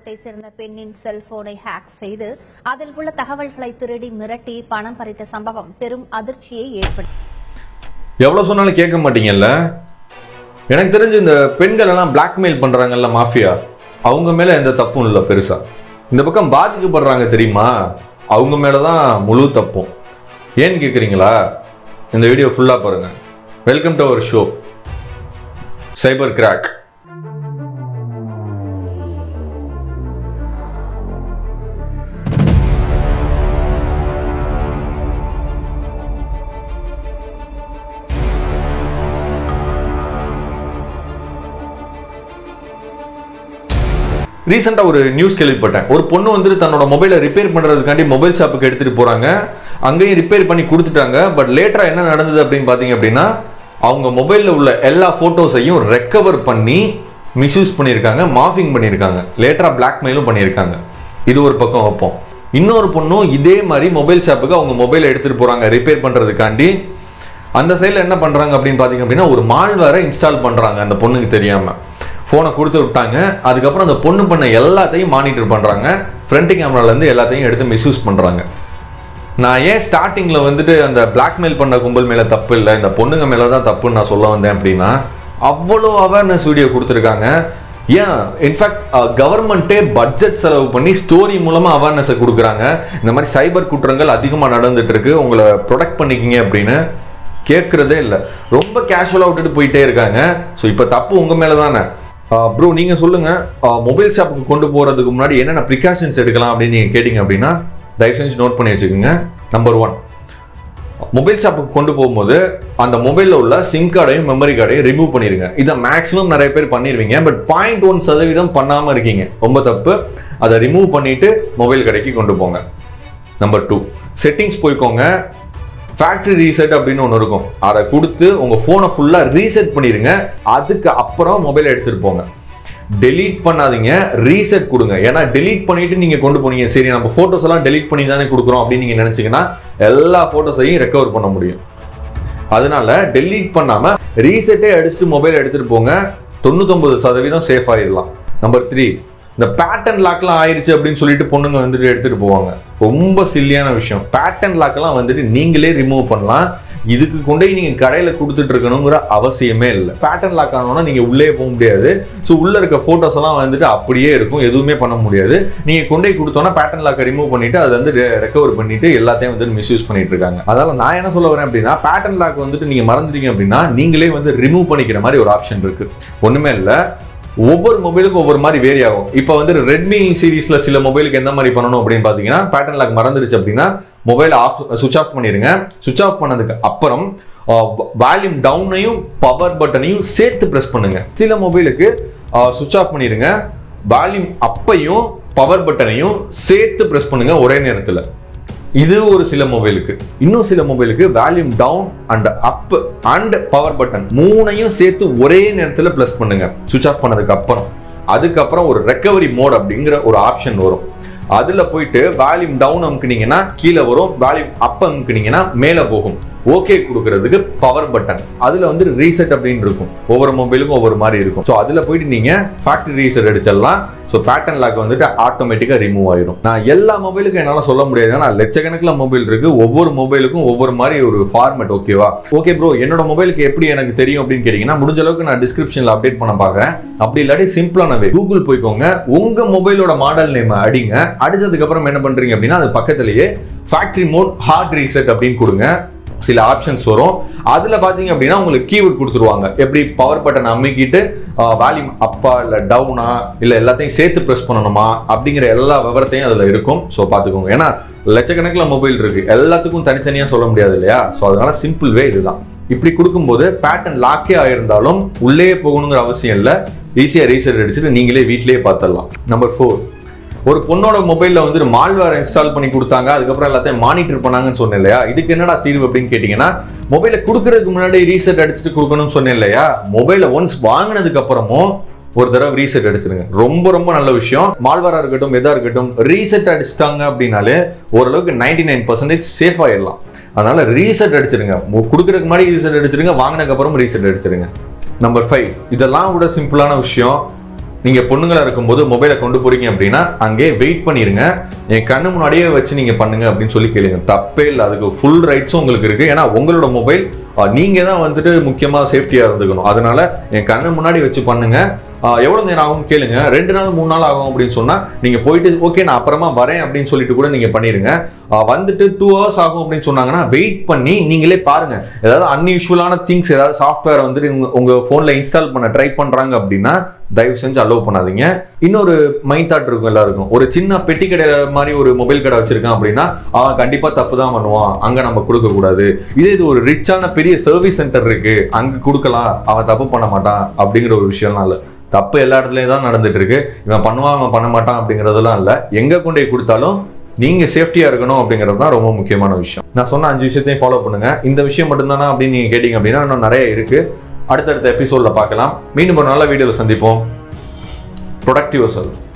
ராமநாதபுரத்தை சேர்ந்த பெண்ணின் செல்போனை ஹேக் செய்து அதில் உள்ள தகவல்களை திருடி மிரட்டி பணம் பறித்த சம்பவம் பெரும் அதிர்ச்சியை ஏற்படுத்தி எவ்வளோ சொன்னாலும் கேட்க மாட்டீங்கல்ல எனக்கு தெரிஞ்சு இந்த பெண்கள் எல்லாம் பிளாக்மெயில் பண்றாங்கல்ல மாஃபியா அவங்க மேல எந்த தப்பும் இல்லை பெருசா இந்த பக்கம் பாதிக்கப்படுறாங்க தெரியுமா அவங்க மேல தான் முழு தப்பும் ஏன்னு கேட்குறீங்களா இந்த வீடியோ ஃபுல்லா பாருங்க welcome to our show cyber crack ரீசெண்டாக ஒரு நியூஸ் கேள்விப்பட்டேன் ஒரு பொண்ணு வந்துட்டு தன்னோட மொபைலை ரிப்பேர் பண்ணுறதுக்காண்டி மொபைல் ஷாப்புக்கு எடுத்துகிட்டு போகிறாங்க அங்கேயும் ரிப்பேர் பண்ணி கொடுத்துட்டாங்க பட் லேட்டராக என்ன நடந்தது அப்படின்னு பார்த்தீங்க அப்படின்னா அவங்க மொபைலில் உள்ள எல்லா ஃபோட்டோஸையும் ரெக்கவர் பண்ணி மிஸ்யூஸ் பண்ணியிருக்காங்க மாஃபிங் பண்ணியிருக்காங்க லேட்டராக பிளாக்மெயிலும் பண்ணியிருக்காங்க இது ஒரு பக்கம் வைப்போம் இன்னொரு பொண்ணும் இதே மாதிரி மொபைல் ஷாப்புக்கு அவங்க மொபைலை எடுத்துகிட்டு போகிறாங்க ரிப்பேர் பண்ணுறதுக்காண்டி அந்த சைடில் என்ன பண்ணுறாங்க அப்படின்னு பார்த்தீங்க அப்படின்னா ஒரு மால்வேரை இன்ஸ்டால் பண்ணுறாங்க அந்த பொண்ணுக்கு தெரியாமல் ஃபோனை கொடுத்து விட்டாங்க அதுக்கப்புறம் அந்த பொண்ணு பண்ண எல்லாத்தையும் மானிட்டர் பண்ணுறாங்க ஃப்ரண்ட் கேமராலேருந்து எல்லாத்தையும் எடுத்து மிஸ்யூஸ் பண்ணுறாங்க நான் ஏன் ஸ்டார்டிங்கில் வந்துட்டு அந்த பிளாக்மெயில் பண்ண கும்பல் மேலே தப்பு இல்லை இந்த பொண்ணுங்க மேலே தான் தப்புன்னு நான் சொல்ல வந்தேன் அப்படின்னா அவ்வளோ அவேர்னஸ் வீடியோ கொடுத்துருக்காங்க ஏன் இன்ஃபேக்ட் கவர்மெண்ட்டே பட்ஜெட் செலவு பண்ணி ஸ்டோரி மூலமாக அவேர்னஸை கொடுக்குறாங்க இந்த மாதிரி சைபர் குற்றங்கள் அதிகமாக நடந்துட்டு இருக்கு உங்களை ப்ரொடெக்ட் பண்ணிக்கிங்க அப்படின்னு கேட்குறதே இல்லை ரொம்ப கேஷுவலாக விட்டுட்டு போயிட்டே இருக்காங்க ஸோ இப்போ தப்பு உங்கள் மேலே தானே ப்ரோ நீங்கள் சொல்லுங்கள் மொபைல் ஷாப்புக்கு கொண்டு போகிறதுக்கு முன்னாடி என்னென்ன ப்ரிகாஷன்ஸ் எடுக்கலாம் அப்படின்னு நீங்கள் கேட்டிங்க அப்படின்னா தயவு செஞ்சு நோட் பண்ணி வச்சுக்கோங்க நம்பர் ஒன் மொபைல் ஷாப்புக்கு கொண்டு போகும்போது அந்த மொபைலில் உள்ள சிம் கார்டையும் மெமரி கார்டையும் ரிமூவ் பண்ணிடுங்க இதை மேக்ஸிமம் நிறைய பேர் பண்ணிடுவீங்க பட் பாயிண்ட் ஒன் சதவீதம் பண்ணாமல் இருக்கீங்க ரொம்ப தப்பு அதை ரிமூவ் பண்ணிட்டு மொபைல் கடைக்கு கொண்டு போங்க நம்பர் டூ செட்டிங்ஸ் போய்க்கோங்க ஃபேக்ட்ரி ரீசெட் அப்படின்னு ஒன்று இருக்கும் அதை கொடுத்து உங்கள் ஃபோனை ஃபுல்லாக ரீசெட் பண்ணிடுங்க அதுக்கு அப்புறம் மொபைலை எடுத்துகிட்டு போங்க டெலீட் பண்ணாதீங்க ரீசெட் கொடுங்க ஏன்னா டெலீட் பண்ணிட்டு நீங்க கொண்டு போனீங்க சரி நம்ம போட்டோஸ் எல்லாம் டெலீட் பண்ணி தானே கொடுக்குறோம் அப்படின்னு நீங்க நினைச்சீங்கன்னா எல்லா போட்டோஸையும் ரெக்கவர் பண்ண முடியும் அதனால டெலீட் பண்ணாம ரீசெட்டே அடிச்சுட்டு மொபைல் எடுத்துட்டு போங்க தொண்ணூத்தொன்பது சதவீதம் சேஃப் ஆயிடலாம் நம்பர் த்ரீ இந்த பேட்டன் லாக்லாம் ஆயிருச்சு அப்படின்னு சொல்லிட்டு பொண்ணுங்க வந்துட்டு எடுத்துட்டு போவாங்க ரொம்ப சில்லியான விஷயம் பேட்டன் லாக்கெல்லாம் வந்துட்டு நீங்களே ரிமூவ் பண்ணலாம் இதுக்கு கொண்டு போய் நீங்க கடையில கொடுத்துட்டு இருக்கணுங்கிற அவசியமே இல்லை பேட்டர்ன் லாக் ஆனோன்னா நீங்க உள்ளே போக முடியாது ஸோ உள்ள இருக்க போட்டோஸ் எல்லாம் வந்துட்டு அப்படியே இருக்கும் எதுவுமே பண்ண முடியாது நீங்க கொண்டு போய் கொடுத்தோன்னா பேட்டர்ன் லாக்கை ரிமூவ் பண்ணிட்டு அதை வந்து ரெக்கவர் பண்ணிட்டு எல்லாத்தையும் வந்து மிஸ்யூஸ் பண்ணிட்டு இருக்காங்க அதனால நான் என்ன சொல்ல வரேன் அப்படின்னா பேட்டர்ன் லாக் வந்துட்டு நீங்க மறந்துட்டீங்க அப்படின்னா நீங்களே வந்து ரிமூவ் பண்ணிக்கிற மாதிரி ஒரு ஆப்ஷன் இருக்கு ஒண்ணுமே இல்லை ஒவ்வொரு மொபைலுக்கும் ஒவ்வொரு மாதிரி வேரி ஆகும் இப்போ வந்து ரெட்மி சீரீஸ்ல சில மொபைலுக்கு எந்த மாதிரி பண்ணணும் அப்படின்னு பாத்தீங்கன்னா பேட்டர்ன் லாக் மறந்துடுச்சு அப்படின்னா மொபைல் ஆஃப் சுவிச் ஆஃப் பண்ணிடுங்க சுவிச் ஆஃப் பண்ணதுக்கு அப்புறம் வால்யூம் டவுனையும் பவர் பட்டனையும் சேர்த்து ப்ரெஸ் பண்ணுங்க சில மொபைலுக்கு சுவிச் ஆஃப் பண்ணிடுங்க வால்யூம் அப்பையும் பவர் பட்டனையும் சேர்த்து ப்ரெஸ் பண்ணுங்க ஒரே நேரத்தில் இது ஒரு சில மொபைலுக்கு இன்னும் சில மொபைலுக்கு volume down and up and power button மூணையும் சேர்த்து ஒரே நேரத்தில் ப்ளஸ் பண்ணுங்க சுவிச் ஆஃப் பண்ணதுக்கு அப்புறம் அதுக்கப்புறம் ஒரு ரெக்கவரி மோட் அப்படிங்கிற ஒரு ஆப்ஷன் வரும் அதுல போயிட்டு வால்யூம் டவுன் அமுக்குனீங்கன்னா கீழே வரும் வால்யூம் அப் அமுக்குனீங்கன்னா மேலே போகும் ஓகே கொடுக்கறதுக்கு பவர் பட்டன் அதுல வந்து ரீசெட் அப்படின்னு இருக்கும் ஒவ்வொரு மொபைலுக்கும் ஒவ்வொரு மாதிரி இருக்கும் ஸோ அதுல போயிட்டு நீங்க ஃபேக்டரி ரீசெட் அடிச்சிடலாம் ஸோ பேட்டர்ன் லாக் வந்துட்டு ஆட்டோமேட்டிக்கா ரிமூவ் ஆயிடும் நான் எல்லா மொபைலுக்கும் என்னால சொல்ல முடியாது ஏன்னா லட்சக்கணக்கில் மொபைல் இருக்கு ஒவ்வொரு மொபைலுக்கும் ஒவ்வொரு மாதிரி ஒரு ஃபார்மேட் ஓகேவா ஓகே ப்ரோ என்னோட மொபைலுக்கு எப்படி எனக்கு தெரியும் அப்படின்னு கேட்டீங்கன்னா முடிஞ்ச அளவுக்கு நான் டிஸ்கிரிப்ஷன்ல அப்டேட் பண்ண பாக்குறேன் அப்படி இல்லாட்டி சிம்பிளானவே கூகுள் போய்க்கோங்க உங்க மொபைலோட மாடல் நேம் அடிங்க அடிச்சதுக்கு அப்புறம் என்ன பண்றீங்க அப்படின்னா அது பக்கத்திலேயே ஃபேக்டரி மோட் ஹார்ட் ரீசெட் அப்படின்னு கொடுங்க சில ஆப்ஷன்ஸ் வரும் அதுல பாத்தீங்க அப்படின்னா உங்களுக்கு கீவேர்ட் கொடுத்துருவாங்க எப்படி பவர் பட்டன் அமுக்கிட்டு வால்யூம் அப்பா இல்ல டவுனா இல்ல எல்லாத்தையும் சேர்த்து ப்ரெஸ் பண்ணணுமா அப்படிங்கிற எல்லா விவரத்தையும் அதுல இருக்கும் ஸோ பாத்துக்கோங்க ஏன்னா லட்சக்கணக்கில் மொபைல் இருக்கு எல்லாத்துக்கும் தனித்தனியா சொல்ல முடியாது இல்லையா ஸோ அதனால சிம்பிள் வே இதுதான் இப்படி கொடுக்கும்போது பேட்டர்ன் லாக்கே ஆயிருந்தாலும் உள்ளே போகணுங்கிற அவசியம் இல்லை ஈஸியாக ரீசெட் அடிச்சுட்டு நீங்களே வீட்லயே பார்த்துடலாம் நம்பர் ஃபோர் ஒரு பொண்ணோட மொபைல்ல வந்து மால்வேர் இன்ஸ்டால் பண்ணி கொடுத்தாங்க அதுக்கப்புறம் எல்லாத்தையும் மானிட்டர் பண்ணாங்கன்னு சொன்னேன் இல்லையா இதுக்கு என்னடா தீர்வு அப்படின்னு கேட்டீங்கன்னா மொபைலை கொடுக்கறதுக்கு முன்னாடி ரீசெட் அடிச்சுட்டு கொடுக்கணும்னு சொன்னேன் இல்லையா மொபைலை ஒன்ஸ் வாங்கினதுக்கு அப்புறமும் ஒரு தடவை ரீசெட் அடிச்சிருங்க ரொம்ப ரொம்ப நல்ல விஷயம் மால்வேரா இருக்கட்டும் எதா இருக்கட்டும் ரீசெட் அடிச்சிட்டாங்க அப்படின்னாலே ஓரளவுக்கு நைன்டி நைன் பர்சன்டேஜ் சேஃப் ஆயிடலாம் அதனால ரீசெட் அடிச்சிருங்க மு- கொடுக்கறதுக்கு முன்னாடி ரீசெட் அடிச்சிருங்க வாங்கினதுக்கு அப்புறம் ரீசெட் அடிச்சிருங்க நம்பர் ஃபைவ் இதெல்லாம் விட சிம்பிளான விஷயம் நீங்க பொண்ணுங்களா இருக்கும்போது மொபைலை கொண்டு போறீங்க அப்படின்னா அங்கே வெயிட் பண்ணிருங்க என் கண்ணு முன்னாடியே வச்சு நீங்க பண்ணுங்க அப்படின்னு சொல்லி கேளுங்க தப்பே இல்லை அதுக்கு ஃபுல் ரைட்ஸும் உங்களுக்கு இருக்கு ஏன்னா உங்களோட மொபைல் நீங்க தான் வந்துட்டு முக்கியமா சேஃப்டியா இருந்துக்கணும் அதனால என் கண்ணு முன்னாடி வச்சு பண்ணுங்க ஆஹ் எவ்வளவு நேரம் ஆகும் கேளுங்க ரெண்டு நாள் மூணு நாள் ஆகும் அப்படின்னு சொன்னா நீங்க போயிட்டு ஓகே நான் அப்புறமா வரேன் அப்படின்னு சொல்லிட்டு கூட நீங்க பண்ணிருங்க ஆஹ் வந்துட்டு டூ ஹவர்ஸ் ஆகும் அப்படின்னு சொன்னாங்கன்னா வெயிட் பண்ணி நீங்களே பாருங்க ஏதாவது அன்யூஷுவலான திங்ஸ் ஏதாவது சாஃப்ட்வேர் வந்துட்டு உங்க- உங்க போன்ல இன்ஸ்டால் பண்ண ட்ரை பண்றாங்க அப்படின்னா தயவு செஞ்சு அலோவ் பண்ணாதீங்க இன்னொரு மைண்ட் தாட் இருக்கும் எல்லாருக்கும் ஒரு சின்ன பெட்டி கடை மாதிரி ஒரு மொபைல் கடை வச்சிருக்கான் அப்படின்னா அவன் கண்டிப்பா தப்பு தான் பண்ணுவான் அங்க நம்ம கொடுக்க கூடாது இதே இது ஒரு ரிச்சான பெரிய சர்வீஸ் சென்டர் இருக்கு அங்க கொடுக்கலாம் அவன் தப்பு பண்ண மாட்டான் அப்படிங்கிற ஒரு விஷயம்லாம் இல்ல தப்பு எல்லா இடத்துலயும் தான் நடந்துட்டு இருக்கு இவன் பண்ணுவான் அவன் பண்ண மாட்டான் அப்படிங்கறதெல்லாம் இல்ல எங்க கொண்டு போய் கொடுத்தாலும் நீங்க சேஃப்டியா இருக்கணும் அப்படிங்கிறது தான் ரொம்ப முக்கியமான விஷயம் நான் சொன்ன அஞ்சு விஷயத்தையும் ஃபாலோ பண்ணுங்க இந்த விஷயம் மட்டும்தானா அப்படின்னு நீங்க கேட்டீங்க அப்படின்னா இன்னும் நிறைய இருக்கு அடுத்தடுத்த எபிசோட்ல பார்க்கலாம் மீண்டும் ஒரு நல்ல வீடியோல சந்திப்போம் ப்ரொடக்டிவ் செல்ஃப்